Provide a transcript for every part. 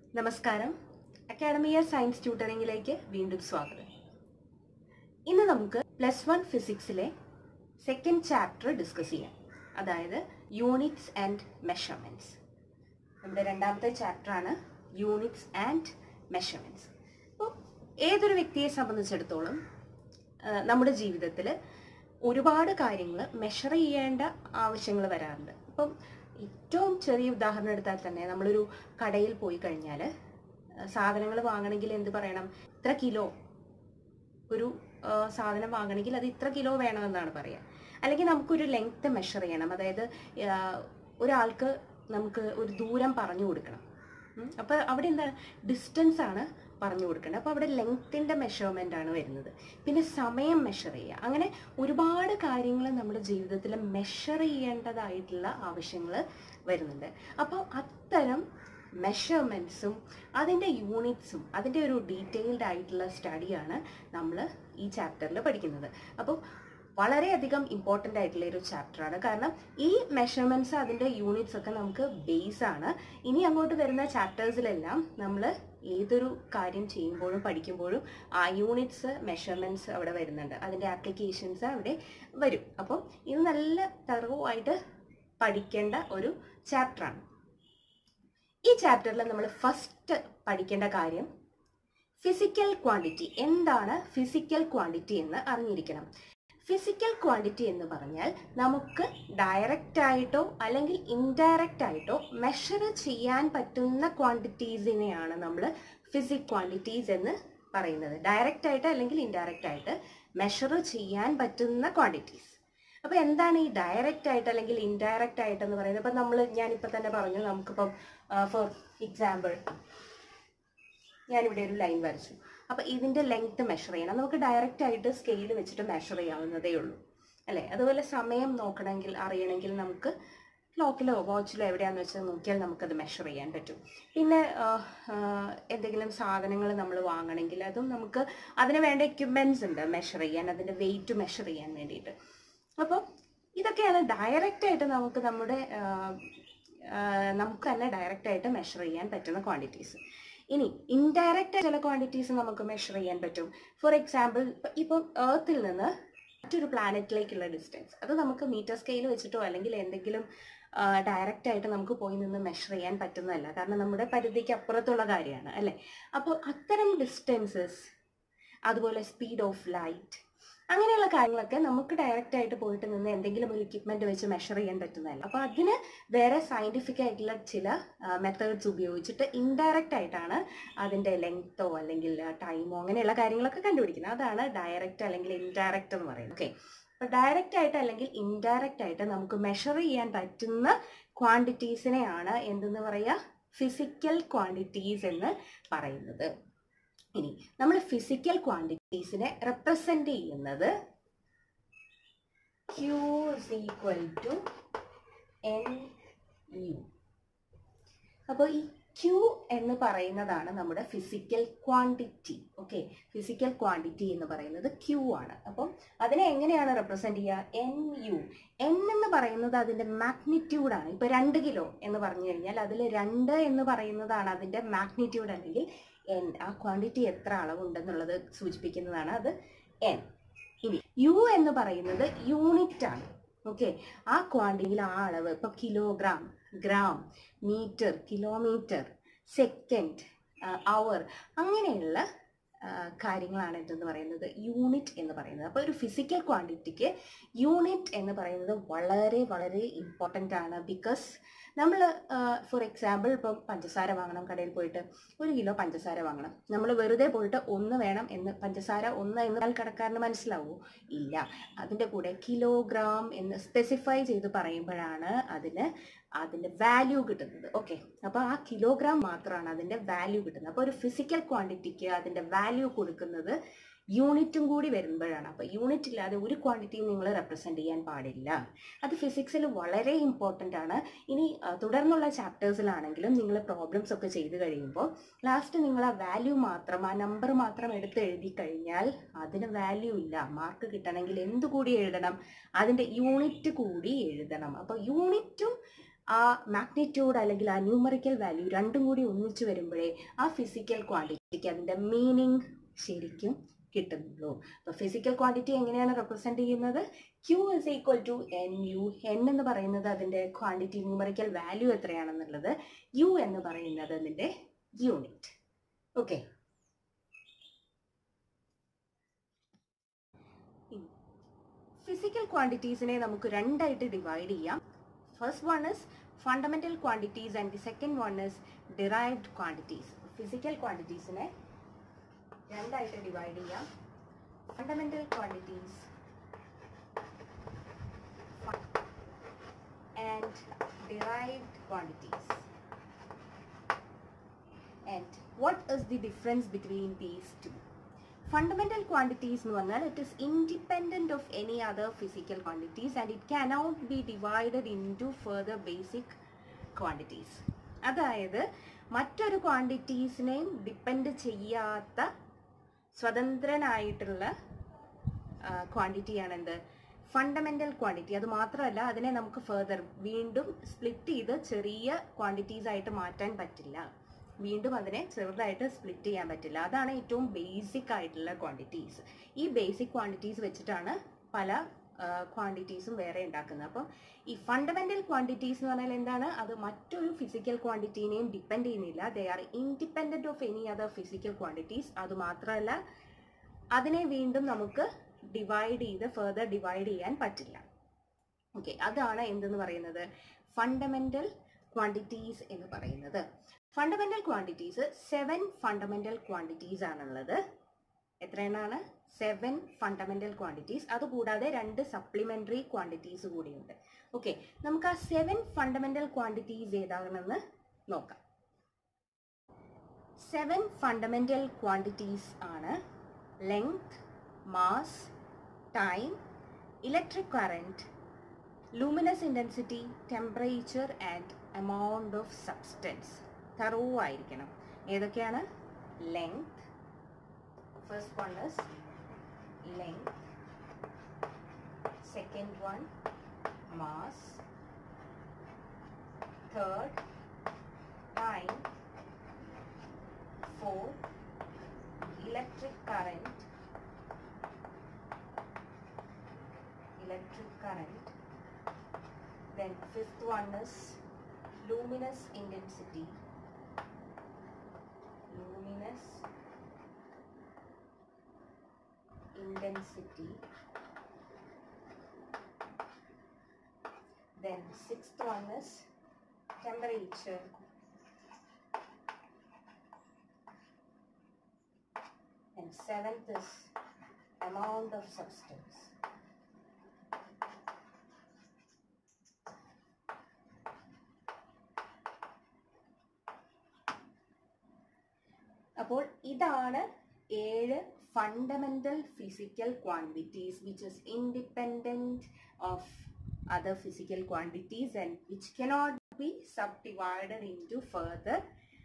നമസ്കാരം academia science ട്യൂട്ടറിംഗിലേക്ക് വീണ്ടും സ്വാഗതം ഇന്ന് നമുക്ക് പ്ലസ് വൺ ഫിസിക്സിലെ സെക്കൻഡ് ചാപ്റ്റർ ഡിസ്കസ് ചെയ്യാം അതായത് യൂണിറ്റ്സ് ആൻഡ് മെഷർമെൻറ്റ്സ് നമ്മുടെ രണ്ടാമത്തെ ചാപ്റ്ററാണ് യൂണിറ്റ്സ് ആൻഡ് മെഷർമെൻറ്റ്സ് അപ്പോൾ ഏതൊരു വ്യക്തിയെ സംബന്ധിച്ചിടത്തോളം ആ, നമ്മുടെ ജീവിതത്തിൽ ഒരുപാട് കാര്യങ്ങൾ മെഷർ ചെയ്യേണ്ട ആവശ്യങ്ങൾ വരാറുണ്ട് അപ്പം ഏറ്റവും ചെറിയ ഉദാഹരണം എടുത്താൽ തന്നെ നമ്മളൊരു കടയിൽ പോയി കഴിഞ്ഞാൽ സാധനങ്ങൾ വാങ്ങണമെങ്കിൽ എന്ത് പറയണം ഇത്ര കിലോ ഒരു ആ, സാധനം വാങ്ങണമെങ്കിൽ അത് ഇത്ര കിലോ വേണമെന്നാണ് പറയുക അല്ലെങ്കിൽ നമുക്കൊരു ലെങ്ത് മെഷർ ചെയ്യണം അതായത് ആ, ഒരാൾക്ക് നമുക്ക് ഒരു ദൂരം പറഞ്ഞു കൊടുക്കണം ഉം. അപ്പൊ അവിടെ എന്താ ഡിസ്റ്റൻസ് ആണ് പറഞ്ഞു കൊടുക്കേണ്ടത് അപ്പോൾ അവിടെ ലെങ്ത്തിൻ്റെ മെഷർമെൻ്റ് ആണ് വരുന്നത് പിന്നെ സമയം മെഷർ ചെയ്യുക അങ്ങനെ ഒരുപാട് കാര്യങ്ങൾ നമ്മുടെ ജീവിതത്തിൽ മെഷർ ചെയ്യേണ്ടതായിട്ടുള്ള ആവശ്യങ്ങൾ വരുന്നുണ്ട് അപ്പോൾ അത്തരം മെഷർമെൻറ്റ്സും അതിൻ്റെ യൂണിറ്റ്സും അതിൻ്റെ ഒരു ഡീറ്റെയിൽഡ് ആയിട്ടുള്ള സ്റ്റഡിയാണ് നമ്മൾ ഈ ചാപ്റ്ററിൽ പഠിക്കുന്നത് അപ്പോൾ വളരെയധികം ഇമ്പോർട്ടൻ്റ് ആയിട്ടുള്ള ഒരു ചാപ്റ്ററാണ് കാരണം ഈ മെഷർമെൻറ്റ്സ് അതിൻ്റെ യൂണിറ്റ്സ് ഒക്കെ നമുക്ക് ബേസ് ആണ് ഇനി അങ്ങോട്ട് വരുന്ന ചാപ്റ്റേഴ്സിലെല്ലാം നമ്മൾ ഏതൊരു കാര്യം ചെയ്യുമ്പോഴും പഠിക്കുമ്പോഴും ആ യൂണിറ്റ്സ് മെഷർമെൻറ്റ്സ് അവിടെ വരുന്നുണ്ട് അതിൻ്റെ ആപ്ലിക്കേഷൻസ് അവിടെ വരും അപ്പം ഇത് നല്ല തറവായിട്ട് പഠിക്കേണ്ട ഒരു ചാപ്റ്ററാണ് ഈ ചാപ്റ്ററിൽ നമ്മൾ ഫസ്റ്റ് പഠിക്കേണ്ട കാര്യം ഫിസിക്കൽ ക്വാണ്ടിറ്റി എന്താണ് ഫിസിക്കൽ ക്വാണ്ടിറ്റി എന്ന് അറിഞ്ഞിരിക്കണം ഫിസിക്കൽ ക്വാണ്ടിറ്റി എന്ന് പറഞ്ഞാൽ നമുക്ക് ഡയറക്റ്റ് ആയിട്ടോ അല്ലെങ്കിൽ ഇൻഡയറക്റ്റ് ആയിട്ടോ മെഷർ ചെയ്യാൻ പറ്റുന്ന ക്വാണ്ടിറ്റീസിനെയാണ് നമ്മൾ ഫിസിക് ക്വാണ്ടിറ്റീസ് എന്ന് പറയുന്നത് ഡയറക്റ്റ് ആയിട്ട് അല്ലെങ്കിൽ ഇൻഡയറക്റ്റ് ആയിട്ട് മെഷർ ചെയ്യാൻ പറ്റുന്ന ക്വാണ്ടിറ്റീസ് അപ്പൊ എന്താണ് ഈ ഡയറക്റ്റ് ആയിട്ട് അല്ലെങ്കിൽ ഇൻഡയറക്റ്റ് ആയിട്ട് എന്ന് പറയുന്നത് ഇപ്പൊ നമ്മൾ ഞാനിപ്പോ തന്നെ പറഞ്ഞു നമുക്കിപ്പം ഫോർ എക്സാമ്പിൾ ഞാനിവിടെ ഒരു ലൈൻ വരച്ചു അപ്പൊ ഇതിന്റെ ലെങ്ത് മെഷർ ചെയ്യണം നമുക്ക് ഡയറക്റ്റ് ആയിട്ട് സ്കെയിൽ വെച്ചിട്ട് മെഷർ ചെയ്യാവുന്നതേ ഉള്ളൂ അല്ലെ അതുപോലെ സമയം നോക്കണമെങ്കിൽ അറിയണമെങ്കിൽ നമുക്ക് ക്ലോക്കിലോ വാച്ചിലോ എവിടെയാന്ന് വെച്ചാൽ നോക്കിയാൽ നമുക്കത് മെഷർ ചെയ്യാൻ പറ്റും പിന്നെ ആ, ആ, എന്തെങ്കിലും സാധനങ്ങൾ നമ്മൾ വാങ്ങണമെങ്കിൽ അതും നമുക്ക് അതിന് വേണ്ട എക്യുപ്മെന്റ്സ് ഉണ്ട് മെഷർ ചെയ്യാൻ അതിന്റെ വെയിറ്റ് മെഷർ ചെയ്യാൻ വേണ്ടിയിട്ട് അപ്പോൾ ഇതൊക്കെയാണ് ഡയറക്റ്റ് ആയിട്ട് നമുക്ക് നമ്മുടെ ആ, ആ, നമുക്ക് തന്നെ ഡയറക്റ്റ് ആയിട്ട് മെഷർ ചെയ്യാൻ പറ്റുന്ന ക്വാണ്ടിറ്റീസ് ഇനി ഇൻഡയറക്റ്റ് ചില ക്വാണ്ടിറ്റീസ് നമുക്ക് മെഷർ ചെയ്യാൻ പറ്റും ഫോർ എക്സാമ്പിൾ ഇപ്പം ഏർത്തിൽ നിന്ന് മറ്റൊരു പ്ലാനറ്റിലേക്കുള്ള ഡിസ്റ്റൻസ് അത് നമുക്ക് മീറ്റർ സ്കെയിൽ വെച്ചിട്ടോ അല്ലെങ്കിൽ എന്തെങ്കിലും ഡയറക്റ്റ് ആയിട്ട് നമുക്ക് പോയി നിന്ന് മെഷർ ചെയ്യാൻ പറ്റുന്നതല്ല കാരണം നമ്മുടെ പരിധിക്ക് അപ്പുറത്തുള്ള കാര്യമാണ് അല്ലേ അപ്പോൾ അത്തരം ഡിസ്റ്റൻസസ് അതുപോലെ സ്പീഡ് ഓഫ് ലൈറ്റ് അങ്ങനെയുള്ള കാര്യങ്ങളൊക്കെ നമുക്ക് ഡയറക്റ്റ് ആയിട്ട് പോയിട്ട് നിന്ന് എന്തെങ്കിലും ഒരു എക്യുപ്മെന്റ് വെച്ച് മെഷർ ചെയ്യാൻ പറ്റുന്നതല്ല അപ്പോൾ അതിന് വേറെ സയന്റിഫിക് ആയിട്ടുള്ള ചില മെത്തേഡ്സ് ഉപയോഗിച്ചിട്ട് ഇൻഡയറക്റ്റ് ആയിട്ടാണ് അതിന്റെ ലെങ്തോ അല്ലെങ്കിൽ ടൈമോ അങ്ങനെയുള്ള കാര്യങ്ങളൊക്കെ കണ്ടുപിടിക്കുന്നത് അതാണ് ഡയറക്റ്റ് അല്ലെങ്കിൽ ഇൻഡയറക്റ്റ് എന്ന് പറയുന്നത് ഓക്കെ അപ്പോൾ ഡയറക്റ്റ് ആയിട്ട് അല്ലെങ്കിൽ ഇൻഡയറക്റ്റ് ആയിട്ട് നമുക്ക് മെഷർ ചെയ്യാൻ പറ്റുന്ന ക്വാണ്ടിറ്റീസിനെയാണ് എന്തെന്ന് പറയുക ഫിസിക്കൽ ക്വാണ്ടിറ്റീസ് എന്ന് പറയുന്നത് ഇനി നമ്മൾ ഫിസിക്കൽ ക്വാണ്ടിറ്റീസിനെ റെപ്രസെന്റ് ചെയ്യുന്നത് Q is equal to N U അപ്പോൾ ഈ ക്യൂ എന്ന് പറയുന്നതാണ് നമ്മുടെ physical quantity okay physical quantity എന്ന് പറയുന്നത് ക്യൂ ആണ് അപ്പം അതിനെ എങ്ങനെയാണ് റെപ്രസെന്റ് ചെയ്യുക എൻ യു എൻ എന്ന് പറയുന്നത് അതിന്റെ മാഗ്നിറ്റ്യൂഡ് ആണ് ഇപ്പൊ രണ്ട് കിലോ എന്ന് പറഞ്ഞു കഴിഞ്ഞാൽ അതിൽ രണ്ട് എന്ന് പറയുന്നതാണ് അതിന്റെ മാഗ്നിറ്റ്യൂഡ് അല്ലെങ്കിൽ എൻ ആ ക്വാണ്ടിറ്റി എത്ര അളവുണ്ടെന്നുള്ളത് സൂചിപ്പിക്കുന്നതാണ് അത് എൻ ഇനി യു എന്ന് പറയുന്നത് യൂണിറ്റ് ആണ് ഓക്കെ ആ ക്വാണ്ടിറ്റിയിൽ ആ അളവ് ഇപ്പൊ kilogram gram metre kilometre second hour അങ്ങനെയുള്ള ആ, കാര്യങ്ങളാണ് എന്തെന്ന് പറയുന്നത് യൂണിറ്റ് എന്ന് പറയുന്നത് അപ്പോൾ ഒരു ഫിസിക്കൽ ക്വാണ്ടിറ്റിക്ക് യൂണിറ്റ് എന്ന് പറയുന്നത് വളരെ വളരെ ഇമ്പോർട്ടൻ്റ് ആണ് ബിക്കോസ് നമ്മൾ ഫോർ എക്സാമ്പിൾ ഇപ്പം പഞ്ചസാര വാങ്ങണം കടയിൽ പോയിട്ട് ഒരു കിലോ പഞ്ചസാര വാങ്ങണം നമ്മൾ വെറുതെ പോയിട്ട് ഒന്ന് വേണം എന്ന് പഞ്ചസാര ഒന്ന് എന്ന് കടക്കാരന് മനസ്സിലാവൂ ഇല്ല അതിൻ്റെ കൂടെ കിലോഗ്രാം എന്ന് സ്പെസിഫൈ ചെയ്ത് പറയുമ്പോഴാണ് അതിന് അതിൻ്റെ വാല്യൂ കിട്ടുന്നത് ഓക്കെ അപ്പോൾ ആ കിലോഗ്രാം മാത്രമാണ് അതിൻ്റെ വാല്യൂ കിട്ടുന്നത് അപ്പോൾ ഒരു ഫിസിക്കൽ ക്വാണ്ടിറ്റിക്ക് അതിൻ്റെ വാല്യൂ കൊടുക്കുന്നത് യൂണിറ്റും കൂടി വരുമ്പോഴാണ് അപ്പോൾ യൂണിറ്റ് ഇല്ലാതെ ഒരു ക്വാണ്ടിറ്റിയും നിങ്ങൾ റെപ്രസെൻറ്റ് ചെയ്യാൻ പാടില്ല അത് ഫിസിക്സിൽ വളരെ ഇമ്പോർട്ടൻ്റ് ആണ് ഇനി ആ, തുടർന്നുള്ള ചാപ്റ്റേഴ്സിലാണെങ്കിലും നിങ്ങൾ പ്രോബ്ലംസ് ഒക്കെ ചെയ്ത് കഴിയുമ്പോൾ ലാസ്റ്റ് നിങ്ങൾ ആ വാല്യൂ മാത്രം ആ നമ്പർ മാത്രം എടുത്ത് എഴുതി കഴിഞ്ഞാൽ അതിന് വാല്യൂ ഇല്ല മാർക്ക് കിട്ടണമെങ്കിൽ എന്ത് കൂടി എഴുതണം അതിൻ്റെ യൂണിറ്റ് കൂടി എഴുതണം അപ്പോൾ യൂണിറ്റും ആ മാഗ്നിറ്റ്യൂഡ് അല്ലെങ്കിൽ ആ ന്യൂമറിക്കൽ വാല്യൂ രണ്ടും കൂടി ഒന്നിച്ചു വരുമ്പോഴേ ആ ഫിസിക്കൽ ക്വാണ്ടിറ്റിക്ക് അതിൻ്റെ മീനിങ് ശരിക്കും കിട്ടുന്നുള്ളൂ അപ്പോൾ ഫിസിക്കൽ ക്വാണ്ടിറ്റി എങ്ങനെയാണ് റെപ്രസെൻറ്റ് ചെയ്യുന്നത് Q is equal to N U N എന്ന് പറയുന്നത് അതിൻ്റെ ക്വാണ്ടിറ്റി ന്യൂമറിക്കൽ വാല്യൂ എത്രയാണെന്നുള്ളത് യു എന്ന് പറയുന്നത് അതിൻ്റെ യൂണിറ്റ് ഓക്കെ ഫിസിക്കൽ ക്വാണ്ടിറ്റീസിനെ നമുക്ക് രണ്ടായിട്ട് ഡിവൈഡ് ചെയ്യാം first one is fundamental quantities and the second one is derived quantities physical ക്വാണ്ടിറ്റീസിനെ രണ്ടായിട്ട് ഡിവൈഡ് ചെയ്യാം fundamental quantities and derived quantities and what is the difference between these two fundamental quantities എന്ന് പറഞ്ഞാൽ it is independent of any other physical quantities and it cannot be divided into further basic quantities അതായത് മറ്റൊരു ക്വാണ്ടിറ്റീസിനെയും depend ചെയ്യാത്ത സ്വതന്ത്രനായിട്ടുള്ള ക്വാണ്ടിറ്റിയാണ് എന്ത് fundamental quantity അത് മാത്രമല്ല അതിനെ നമുക്ക് ഫെർദർ വീണ്ടും സ്പ്ലിറ്റ് ചെയ്ത് ചെറിയ ക്വാണ്ടിറ്റീസ് ആയിട്ട് മാറ്റാൻ പറ്റില്ല വീണ്ടും അതിനെ ചെറുതായിട്ട് സ്പ്ലിറ്റ് ചെയ്യാൻ പറ്റില്ല അതാണ് ഏറ്റവും ബേസിക് ആയിട്ടുള്ള ക്വാണ്ടിറ്റീസ് ഈ ബേസിക് ക്വാണ്ടിറ്റീസ് വെച്ചിട്ടാണ് പല ക്വാണ്ടിറ്റീസും വേറെ ഉണ്ടാക്കുന്നത് അപ്പം ഈ ഫണ്ടമെന്റൽ ക്വാണ്ടിറ്റീസ് എന്ന് പറഞ്ഞാൽ എന്താണ് അത് മറ്റൊരു ഫിസിക്കൽ ക്വാണ്ടിറ്റീനെയും ഡിപ്പെൻഡ് ചെയ്യുന്നില്ല they are independent of any other physical quantities അത് മാത്രമല്ല അതിനെ വീണ്ടും നമുക്ക് ഡിവൈഡ് ചെയ്ത് ഫെർദർ ഡിവൈഡ് ചെയ്യാൻ പറ്റില്ല ഓക്കെ അതാണ് എന്തെന്ന് പറയുന്നത് ഫണ്ടമെന്റൽ ക്വാണ്ടിറ്റീസ് എന്ന് പറയുന്നത് fundamental quantities seven fundamental quantities ആണുള്ളത് എത്ര എണ്ണമാണ് സെവൻ ഫണ്ടമെന്റൽ ക്വാണ്ടിറ്റീസ് അതുകൂടാതെ രണ്ട് സപ്ലിമെന്ററി ക്വാണ്ടിറ്റീസ് കൂടിയുണ്ട് ഓക്കെ നമുക്ക് ആ സെവൻ ഫണ്ടമെന്റൽ ക്വാണ്ടിറ്റീസ് ഏതാണെന്ന് നോക്കാം സെവൻ ഫണ്ടമെന്റൽ ക്വാണ്ടിറ്റീസ് ആണ് length mass time electric current luminous intensity temperature and amount of substance thorough ആയിരിക്കണം ഏതൊക്കെയാണ് length first one is length second one mass third time four electric current electric current then fifth one is luminous intensity luminous intensity then sixth one is temperature and seventh is amount of substance അപ്പോൾ ഇതാണ് ഏഴ് fundamental physical quantities which is independent of other physical quantities and which cannot be subdivided into further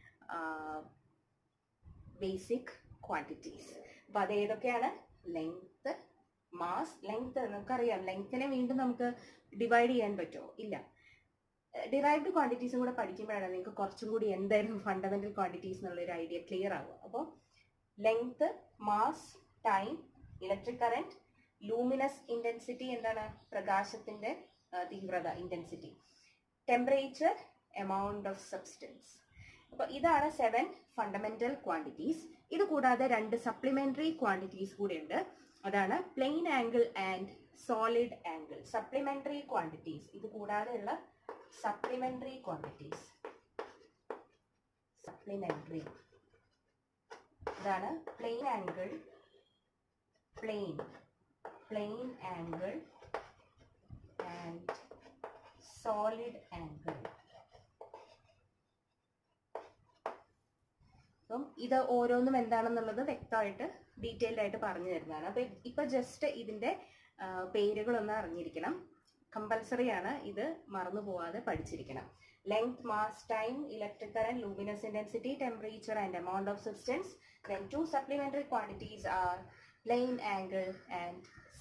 basic quantities അപ്പോൾ അത് ഏതൊക്കെയാണ് length mass length നമുക്കറിയാം ലെങ്ത്തിനെ വീണ്ടും നമുക്ക് divide ചെയ്യാൻ പറ്റുമോ ഇല്ല ഡിറൈവ്ഡ് ക്വാണ്ടിറ്റീസും കൂടെ പഠിക്കുമ്പോഴാണ് നിങ്ങൾക്ക് കുറച്ചും കൂടി എന്തായിരുന്നു ഫണ്ടമെന്റൽ ക്വാണ്ടിറ്റീസ് എന്നുള്ളൊരു ഐഡിയ ക്ലിയർ ആവുക അപ്പോൾ length mass time electric current luminous intensity എന്താണ് പ്രകാശത്തിന്റെ തീവ്രത intensity temperature amount of substance അപ്പോൾ ഇതാണ് സെവൻ ഫണ്ടമെന്റൽ ക്വാണ്ടിറ്റീസ് ഇത് കൂടാതെ രണ്ട് സപ്ലിമെന്ററി ക്വാണ്ടിറ്റീസ് കൂടി ഉണ്ട് അതാണ് plane angle and solid angle supplementary quantities ഇത് കൂടാതെയുള്ള supplementary quantities supplementary ഇതാണ് plane angle plane plane angle and solid angle അപ്പം ഇത് ഓരോന്നും എന്താണെന്നുള്ളത് വ്യക്തമായിട്ട് ഡീറ്റെയിൽഡ് ആയിട്ട് പറഞ്ഞു തരുന്നതാണ് അപ്പൊ ഇപ്പൊ ജസ്റ്റ് ഇതിന്റെ പേരുകളൊന്ന് അറിഞ്ഞിരിക്കണം കമ്പൽസറി ആണ് ഇത് മറന്നു പോവാതെ പഠിച്ചിരിക്കണം length mass time electric current luminous intensity temperature and amount of substance then two supplementary quantities are plane angle and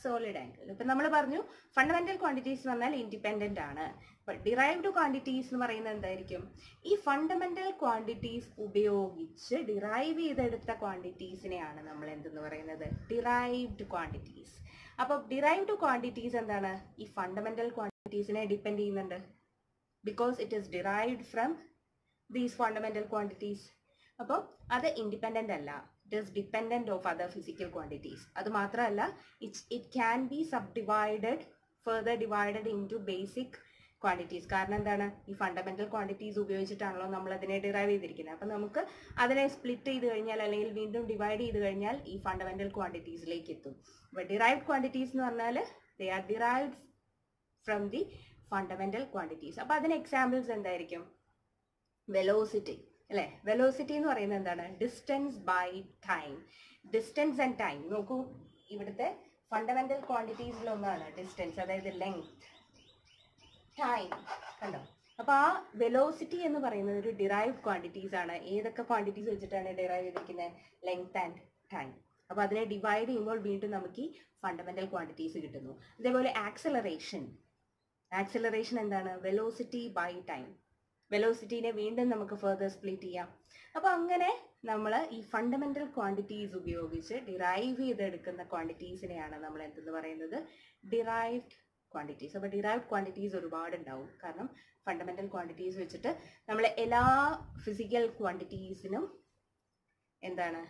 solid angle ഇപ്പം നമ്മൾ പറഞ്ഞു ഫണ്ടമെന്റൽ ക്വാണ്ടിറ്റീസ് എന്ന് പറഞ്ഞാൽ ഇൻഡിപെൻഡന്റ് ആണ് ബട്ട് ഡിറൈവ്ഡ് ക്വാണ്ടിറ്റീസ് എന്ന് പറയുന്നത് എന്തായിരിക്കും ഈ ഫണ്ടമെന്റൽ ക്വാണ്ടിറ്റീസ് ഉപയോഗിച്ച് ഡിറൈവ് ചെയ്തെടുത്ത ക്വാണ്ടിറ്റീസിനെയാണ് നമ്മൾ എന്തെന്ന് പറയുന്നത് ഡിറൈവ്ഡ് ക്വാണ്ടിറ്റീസ് അപ്പോൾ ഡിറൈവ്ഡ് ക്വാണ്ടിറ്റീസ് എന്താണ് ഈ ഫണ്ടമെന്റൽ ക്വാണ്ടിറ്റീസിനെ ഡിപ്പെൻഡ് ചെയ്യുന്നുണ്ട് because it is derived from these fundamental quantities അപ്പോൾ അത് ഇൻഡിപെൻഡൻ്റ് അല്ല it is dependent of other physical quantities അത് മാത്രമല്ല it's it can be subdivided further divided into basic quantities കാരണം എന്താണ് ഈ ഫണ്ടമെന്റൽ ക്വാണ്ടിറ്റീസ് ഉപയോഗിച്ചിട്ടാണല്ലോ നമ്മൾ അതിനെ ഡിറൈവ് ചെയ്തിരിക്കുന്നത് അപ്പം നമുക്ക് അതിനെ സ്പ്ലിറ്റ് ചെയ്ത് കഴിഞ്ഞാൽ അല്ലെങ്കിൽ വീണ്ടും ഡിവൈഡ് ചെയ്ത് കഴിഞ്ഞാൽ ഈ ഫണ്ടമെന്റൽ ക്വാണ്ടിറ്റീസിലേക്ക് എത്തും അപ്പോൾ ഡിറൈവ്ഡ് ക്വാണ്ടിറ്റീസ് എന്ന് പറഞ്ഞാൽ they are derived from the fundamental quantities അപ്പോൾ അതിന് എക്സാമ്പിൾസ് എന്തായിരിക്കും വെലോസിറ്റി അല്ലേ വെലോസിറ്റി എന്ന് പറയുന്നത് എന്താണ് distance by time distance and time നോക്കൂ ഇവിടുത്തെ ഫണ്ടമെന്റൽ ക്വാണ്ടിറ്റീസിലൊന്നാണ് ഡിസ്റ്റൻസ് അതായത് ലെങ്ത് ടൈം കണ്ടോ അപ്പോൾ ആ വെലോസിറ്റി എന്ന് പറയുന്നത് ഒരു ഡിറൈവ്ഡ് ക്വാണ്ടിറ്റീസ് ആണ് ഏതൊക്കെ ക്വാണ്ടിറ്റീസ് വെച്ചിട്ടാണ് ഡിറൈവ് ചെയ്തിരിക്കുന്നത് ലെങ്ത് ആൻഡ് ടൈം അപ്പോൾ അതിനെ ഡിവൈഡ് ചെയ്യുമ്പോൾ വീണ്ടും നമുക്ക് ഈ ഫണ്ടമെന്റൽ ക്വാണ്ടിറ്റീസ് കിട്ടുന്നു അതേപോലെ ആക്സലറേഷൻ ആക്സലറേഷൻ എന്താണ് വെലോസിറ്റി ബൈ ടൈം വെലോസിറ്റീനെ വീണ്ടും നമുക്ക് ഫെർദർ സ്പ്ലിറ്റ് ചെയ്യാം അപ്പോൾ അങ്ങനെ നമ്മൾ ഈ ഫണ്ടമെന്റൽ ക്വാണ്ടിറ്റീസ് ഉപയോഗിച്ച് ഡിറൈവ് ചെയ്തെടുക്കുന്ന ക്വാണ്ടിറ്റീസിനെയാണ് നമ്മൾ എന്തെന്ന് പറയുന്നത് ഡിറൈവ്ഡ് ക്വാണ്ടിറ്റീസ് അപ്പോൾ ഡിറൈവ്ഡ് ക്വാണ്ടിറ്റീസ് ഒരുപാട് ഉണ്ടാവും കാരണം ഫണ്ടമെന്റൽ ക്വാണ്ടിറ്റീസ് വെച്ചിട്ട് നമ്മൾ എല്ലാ ഫിസിക്കൽ ക്വാണ്ടിറ്റീസിനും എന്താണ്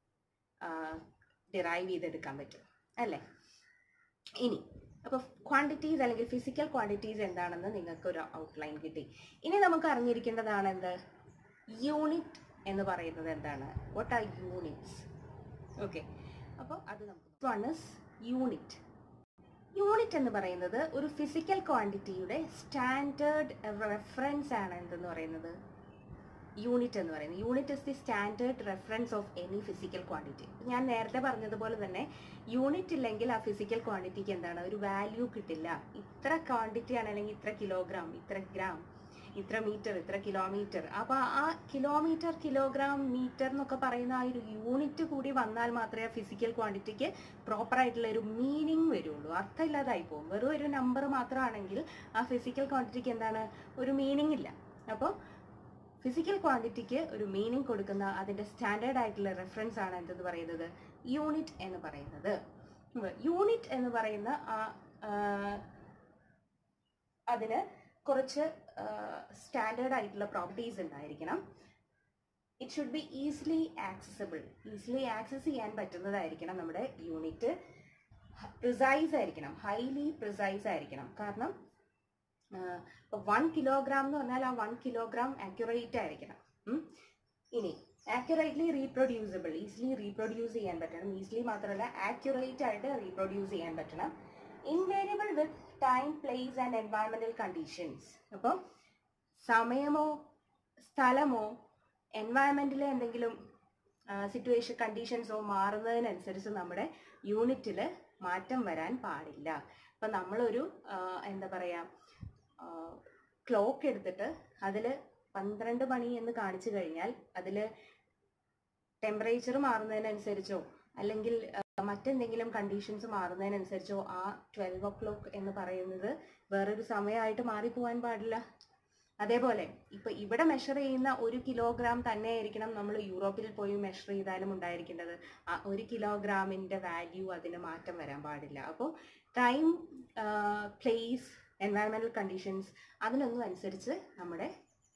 ഡിറൈവ് ചെയ്തെടുക്കാൻ പറ്റും അല്ലേ ഇനി അപ്പോൾ ക്വാണ്ടിറ്റീസ് അല്ലെങ്കിൽ ഫിസിക്കൽ ക്വാണ്ടിറ്റീസ് എന്താണെന്ന് നിങ്ങൾക്ക് ഒരു ഔട്ട്ലൈൻ കിട്ടി ഇനി നമുക്ക് അറിഞ്ഞിരിക്കേണ്ടതാണ് എന്ത് യൂണിറ്റ് എന്ന് പറയുന്നത് എന്താണ് വാട്ട് ആർ യൂണിറ്റ്സ് ഓക്കെ അപ്പോൾ അത് നമുക്ക് വൺ ഇസ് യൂണിറ്റ് യൂണിറ്റ് എന്ന് പറയുന്നത് ഒരു ഫിസിക്കൽ ക്വാണ്ടിറ്റിയുടെ സ്റ്റാൻഡേർഡ് റെഫറൻസ് ആണ് എന്തെന്ന് പറയുന്നത് യൂണിറ്റ് എന്ന് പറയുന്നത് unit is the standard reference of any physical quantity ഞാൻ നേരത്തെ പറഞ്ഞതുപോലെ തന്നെ യൂണിറ്റ് ഇല്ലെങ്കിൽ ആ ഫിസിക്കൽ ക്വാണ്ടിറ്റിക്ക് എന്താണ് ഒരു വാല്യൂ കിട്ടില്ല ഇത്ര ക്വാണ്ടിറ്റി ആണ് അല്ലെങ്കിൽ ഇത്ര കിലോഗ്രാം ഇത്ര ഗ്രാം ഇത്ര മീറ്റർ ഇത്ര കിലോമീറ്റർ അപ്പോൾ ആ കിലോമീറ്റർ കിലോഗ്രാം മീറ്റർ എന്നൊക്കെ പറയുന്ന ആ ഒരു യൂണിറ്റ് കൂടി വന്നാൽ മാത്രമേ ആ ഫിസിക്കൽ ക്വാണ്ടിറ്റിക്ക് പ്രോപ്പർ ആയിട്ടുള്ള ഒരു മീനിങ് വരുള്ളൂ അർത്ഥമില്ലാതായി പോകും വെറും ഒരു നമ്പർ മാത്രമാണെങ്കിൽ ആ ഫിസിക്കൽ ക്വാണ്ടിറ്റിക്ക് എന്താണ് ഒരു മീനിങ് ഇല്ല അപ്പോൾ ഫിസിക്കൽ ക്വാണ്ടിറ്റിക്ക് ഒരു മീനിങ് കൊടുക്കുന്ന അതിന്റെ സ്റ്റാൻഡേർഡ് ആയിട്ടുള്ള റെഫറൻസ് ആണ് എന്തെന്ന് പറയുന്നത് യൂണിറ്റ് എന്ന് പറയുന്നത് യൂണിറ്റ് എന്ന് പറയുന്ന ആ അതിന് കുറച്ച് സ്റ്റാൻഡേർഡ് ആയിട്ടുള്ള പ്രോപ്പർട്ടീസ് ഉണ്ടായിരിക്കണം it should be easily accessible easily access ചെയ്യാൻ പറ്റുന്നതായിരിക്കണം നമ്മുടെ യൂണിറ്റ് പ്രിസൈസ് ആയിരിക്കണം ഹൈലി പ്രിസൈസ് ആയിരിക്കണം കാരണം ഇപ്പോൾ വൺ കിലോഗ്രാം എന്ന് പറഞ്ഞാൽ ആ വൺ കിലോഗ്രാം ആക്യുറേറ്റ് ആയിരിക്കണം ഇനി ആക്യുറേറ്റ്ലി റീപ്രൊഡ്യൂസിബിൾ ഈസിലി റീപ്രൊഡ്യൂസ് ചെയ്യാൻ പറ്റണം ഈസിലി മാത്രമല്ല ആക്യുറേറ്റ് ആയിട്ട് റീപ്രൊഡ്യൂസ് ചെയ്യാൻ പറ്റണം invariable with time place and environmental conditions അപ്പോൾ സമയമോ സ്ഥലമോ എൻവയറമെന്റിലെ എന്തെങ്കിലും സിറ്റുവേഷൻ കണ്ടീഷൻസോ മാറുന്നതിനനുസരിച്ച് നമ്മുടെ യൂണിറ്റിൽ മാറ്റം വരാൻ പാടില്ല അപ്പം നമ്മളൊരു എന്താ പറയുക ക്ലോക്ക് എടുത്തിട്ട് അതിൽ പന്ത്രണ്ട് മണി എന്ന് കാണിച്ചു കഴിഞ്ഞാൽ അതിൽ ടെമ്പറേച്ചർ മാറുന്നതിനനുസരിച്ചോ അല്ലെങ്കിൽ മറ്റെന്തെങ്കിലും കണ്ടീഷൻസ് മാറുന്നതിനനുസരിച്ചോ ആ ട്വൽവ് ഒ ക്ലോക്ക് എന്ന് പറയുന്നത് വേറൊരു സമയമായിട്ട് മാറിപ്പോവാൻ പാടില്ല അതേപോലെ ഇപ്പൊ ഇവിടെ മെഷർ ചെയ്യുന്ന ഒരു കിലോഗ്രാം തന്നെ ആയിരിക്കണം നമ്മൾ യൂറോപ്പിൽ പോയി മെഷർ ചെയ്താലും ഉണ്ടായിരിക്കേണ്ടത് ആ ഒരു കിലോഗ്രാമിന്റെ വാല്യൂ അതിന് മാറ്റം വരാൻ പാടില്ല അപ്പോൾ ടൈം പ്ലേസ് എൻവയറമെന്റൽ കണ്ടീഷൻസ് അതിനൊന്നും അനുസരിച്ച് നമ്മുടെ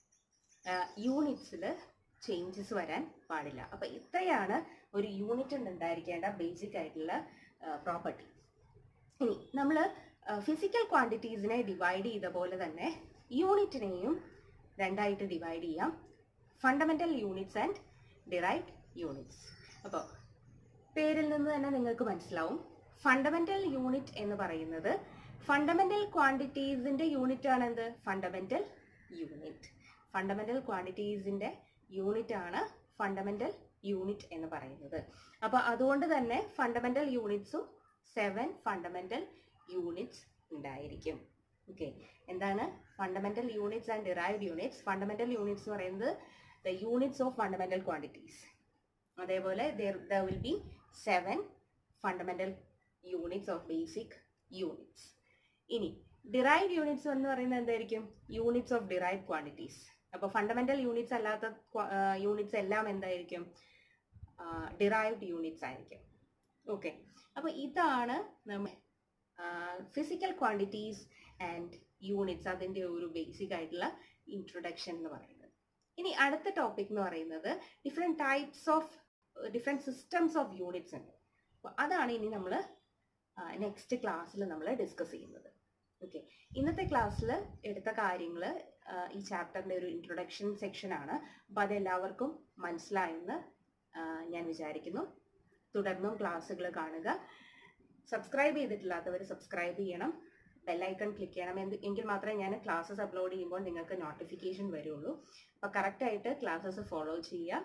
യൂണിറ്റ്സിൽ ചേഞ്ചസ് വരാൻ പാടില്ല അപ്പൊ ഇത്രയാണ് ഒരു യൂണിറ്റ് ഉണ്ടായിരിക്കേണ്ട ബേസിക് ആയിട്ടുള്ള പ്രോപ്പർട്ടി ഇനി നമ്മൾ ഫിസിക്കൽ ക്വാണ്ടിറ്റീസിനെ ഡിവൈഡ് ചെയ്ത പോലെ തന്നെ യൂണിറ്റിനെയും രണ്ടായിട്ട് ഡിവൈഡ് ചെയ്യാം fundamental units and derived units അപ്പോൾ പേരിൽ നിന്ന് തന്നെ നിങ്ങൾക്ക് മനസ്സിലാവും ഫണ്ടമെന്റൽ യൂണിറ്റ് എന്ന് പറയുന്നത് ഫണ്ടമെന്റൽ ക്വാണ്ടിറ്റീസിന്റെ യൂണിറ്റ് ആണ് എന്ത് ഫണ്ടമെന്റൽ യൂണിറ്റ് ഫണ്ടമെന്റൽ ക്വാണ്ടിറ്റീസിന്റെ യൂണിറ്റ് ആണ് ഫണ്ടമെന്റൽ യൂണിറ്റ് എന്ന് പറയുന്നത് അപ്പോൾ അതുകൊണ്ട് തന്നെ ഫണ്ടമെന്റൽ യൂണിറ്റ്സും സെവൻ ഫണ്ടമെന്റൽ യൂണിറ്റ്സ് ഉണ്ടായിരിക്കും ഓക്കെ എന്താണ് fundamental units and derived units fundamental units എന്ന് പറയുന്നത് the units of fundamental quantities അതേപോലെ there will be seven fundamental units of basic units ഇനി ഡിറൈവ്ഡ് യൂണിറ്റ്സ് എന്ന് പറയുന്നത് എന്തായിരിക്കും യൂണിറ്റ്സ് ഓഫ് ഡിറൈവ് ക്വാണ്ടിറ്റീസ് അപ്പോൾ ഫണ്ടമെന്റൽ യൂണിറ്റ്സ് അല്ലാത്ത യൂണിറ്റ്സ് എല്ലാം എന്തായിരിക്കും ഡിറൈവ്ഡ് യൂണിറ്റ്സ് ആയിരിക്കും ഓക്കെ അപ്പോൾ ഇതാണ് നമ്മൾ ഫിസിക്കൽ ക്വാണ്ടിറ്റീസ് ആൻഡ് യൂണിറ്റ്സ് അതിൻ്റെ ഒരു ബേസിക് ആയിട്ടുള്ള ഇൻട്രൊഡക്ഷൻ എന്ന് പറയുന്നത് ഇനി അടുത്ത ടോപ്പിക് എന്ന് പറയുന്നത് different types of different systems of units ഉണ്ട് അപ്പോൾ അതാണ് ഇനി നമ്മൾ നെക്സ്റ്റ് ക്ലാസ്സിൽ നമ്മൾ ഡിസ്കസ് ചെയ്യുന്നത് ഓക്കെ ഇന്നത്തെ ക്ലാസ്സിൽ എടുത്ത കാര്യങ്ങൾ ഈ ചാപ്റ്ററിൻ്റെ ഒരു ഇൻട്രൊഡക്ഷൻ സെക്ഷനാണ് അപ്പോൾ അതെല്ലാവർക്കും മനസ്സിലായെന്ന് ഞാൻ വിചാരിക്കുന്നു തുടർന്നും ക്ലാസ്സുകൾ കാണുക സബ്സ്ക്രൈബ് ചെയ്തിട്ടില്ലാത്തവർ സബ്സ്ക്രൈബ് ചെയ്യണം ബെല്ലൈക്കൺ ക്ലിക്ക് ചെയ്യണം എന്ത് എങ്കിൽ മാത്രമേ ഞാൻ ക്ലാസ്സസ് അപ്ലോഡ് ചെയ്യുമ്പോൾ നിങ്ങൾക്ക് നോട്ടിഫിക്കേഷൻ വരുള്ളൂ അപ്പോൾ കറക്റ്റായിട്ട് ക്ലാസ്സസ് ഫോളോ ചെയ്യുക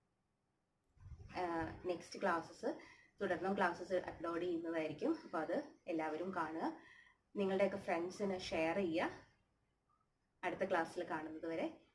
നെക്സ്റ്റ് ക്ലാസ്സസ് തുടർന്നും ക്ലാസ്സസ് അപ്ലോഡ് ചെയ്യുന്നതായിരിക്കും അപ്പോൾ അത് എല്ലാവരും കാണുക നിങ്ങളുടെയൊക്കെ ഫ്രണ്ട്സിന് ഷെയർ ചെയ്യുക അടുത്ത ക്ലാസ്സിൽ കാണുന്നത് വരെ